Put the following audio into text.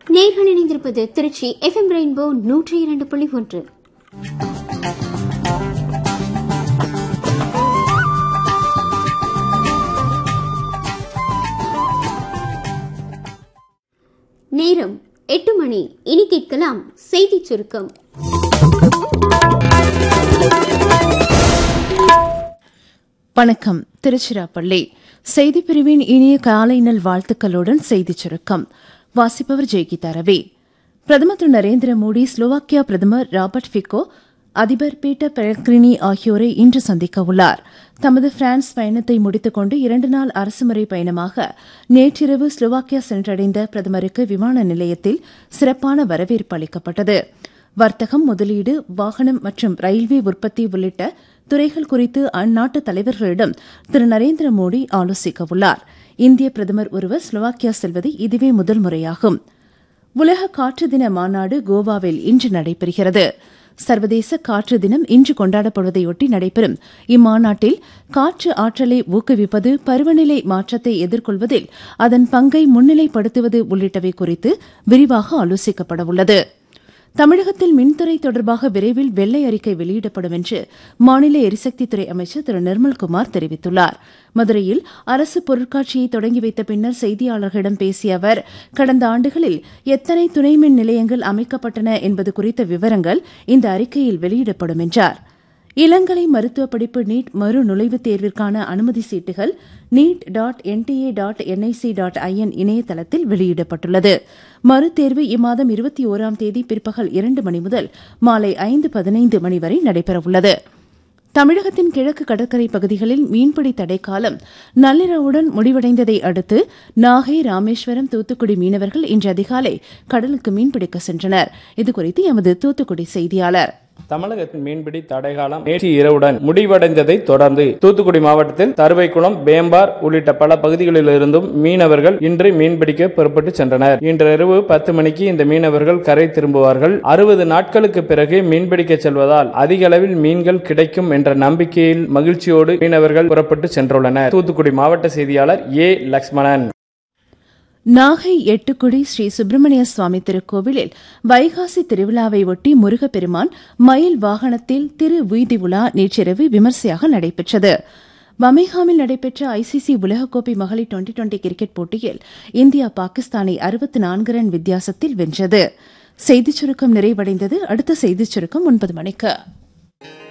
நேர்கள் இணைந்திருப்பது Trichy FM rainbow நூற்றி இரண்டு புள்ளி ஒன்று நேரம் எட்டு மணி இனி கேட்கலாம் செய்திச் சுருக்கம் வணக்கம் திருச்சிராப்பள்ளி செய்திப் பிரிவின் இனிய காலை நல் வாழ்த்துக்களுடன் செய்திச் சுருக்கம் வாசிப்பவர் ஜெய்கீதா ரவி பிரதமர் திரு நரேந்திர மோடி ஸ்லோவாக்கியா பிரதமர் ராபர்ட் ஃபிகோ அதிபர் பீட்டர் பெரக்ரினி ஆகியோரை இன்று சந்திக்க உள்ளார் தமது பிரான்ஸ் பயணத்தை முடித்துக்கொண்டு இரண்டு நாள் அரசுமுறை பயணமாக நேற்றிரவு ஸ்லோவாக்கியா சென்றடைந்த பிரதமருக்கு விமான நிலையத்தில் சிறப்பான வரவேற்பு அளிக்கப்பட்டது வர்த்தகம் முதலீடு வாகனம் மற்றும் ரயில்வே உற்பத்தி உள்ளிட்ட துறைகள் குறித்து அந்நாட்டு தலைவர்களிடம் திரு நரேந்திர மோடி ஆலோசிக்க உள்ளார் இந்திய பிரதமர் ஒருவர் ஸ்லோவாக்கியா செல்வது இதுவே முதல் முறையாகும் உலக காற்று தின மாநாடு கோவாவில் இன்று நடைபெறுகிறது சர்வதேச காற்று தினம் இன்று கொண்டாடப்படுவதையொட்டி நடைபெறும் இம்மாநாட்டில் காற்று ஆற்றலை ஊக்குவிப்பது பருவநிலை மாற்றத்தை எதிர்கொள்வதில் அதன் பங்கை முன்னிலைப்படுத்துவது உள்ளிட்டவை குறித்து விரிவாக ஆலோசிக்கப்பட உள்ளது தமிழகத்தில் மின்துறை தொடர்பாக விரைவில் வெள்ளை அறிக்கை வெளியிடப்படும் என்று மாநில எரிசக்தித்துறை அமைச்சர் திரு நிர்மல்குமார் தெரிவித்துள்ளார் மதுரையில் அரசு பொருட்காட்சியை தொடங்கி வைத்த பின்னர் செய்தியாளர்களிடம் பேசிய அவர் கடந்த ஆண்டுகளில் எத்தனை துணை மின் நிலையங்கள் அமைக்கப்பட்டன என்பது குறித்த விவரங்கள் இந்த அறிக்கையில் வெளியிடப்படும் என்றார் இளங்கலை மருத்துவ படிப்பு நீட் மறு நுழைவுத் தேர்விற்கான அனுமதி சீட்டுகள் NEET dot NTA dot NIC dot IN இணையதளத்தில் வெளியிடப்பட்டுள்ளது மறுதேர்வு இம்மாதம் இருபத்தி ஓராம் தேதி பிற்பகல் இரண்டு மணி முதல் மாலை ஐந்து பதினைந்து மணி வரை நடைபெறவுள்ளது தமிழகத்தின் கிழக்கு கடற்கரை பகுதிகளில் மீன்பிடி தடைக்காலம் நள்ளிரவுடன் முடிவடைந்ததை அடுத்து நாகை ராமேஸ்வரம் தூத்துக்குடி மீனவர்கள் இன்று அதிகாலை கடலுக்கு மீன்பிடிக்க சென்றனர் இதுகுறித்து எமது தூத்துக்குடி செய்தியாளர் தமிழகத்தின் மீன்பிடி தடைகாலம் நேற்று இரவுடன் முடிவடைந்ததை தொடர்ந்து தூத்துக்குடி மாவட்டத்தில் தருவைக்குளம் பேம்பார் உள்ளிட்ட பல பகுதிகளிலிருந்தும் மீனவர்கள் இன்று மீன்பிடிக்க புறப்பட்டு சென்றனர் இன்று இரவு பத்து மணிக்கு இந்த மீனவர்கள் கரை திரும்புவார்கள் அறுபது நாட்களுக்கு பிறகு மீன்பிடிக்க செல்வதால் அதிக அளவில் மீன்கள் கிடைக்கும் என்ற நம்பிக்கையில் மகிழ்ச்சியோடு மீனவர்கள் புறப்பட்டு சென்றுள்ளனர் தூத்துக்குடி மாவட்ட செய்தியாளர் ஏ லக்ஷ்மணன் நாகை எட்டுக்குடி ஸ்ரீ சுப்பிரமணிய சுவாமி திருக்கோவிலில் வைகாசி திருவிழாவை ஒட்டி முருகப்பெருமான் மயில் வாகனத்தில் திரு வீதி உலா நேற்றிரவு விமர்சையாக நடைபெற்றது பமிங்ஹாமில் நடைபெற்ற ஐசிசி உலகக்கோப்பை மகளிர் டுவெண்டி டுவெண்டி கிரிக்கெட் போட்டியில் இந்தியா பாகிஸ்தானை அறுபத்தி நான்கு ரன் வித்தியாசத்தில் வென்றது செய்திச் சுருக்கம் நிறைவடைந்தது அடுத்த செய்திச் சுருக்கம் ஒன்பது மணிக்கு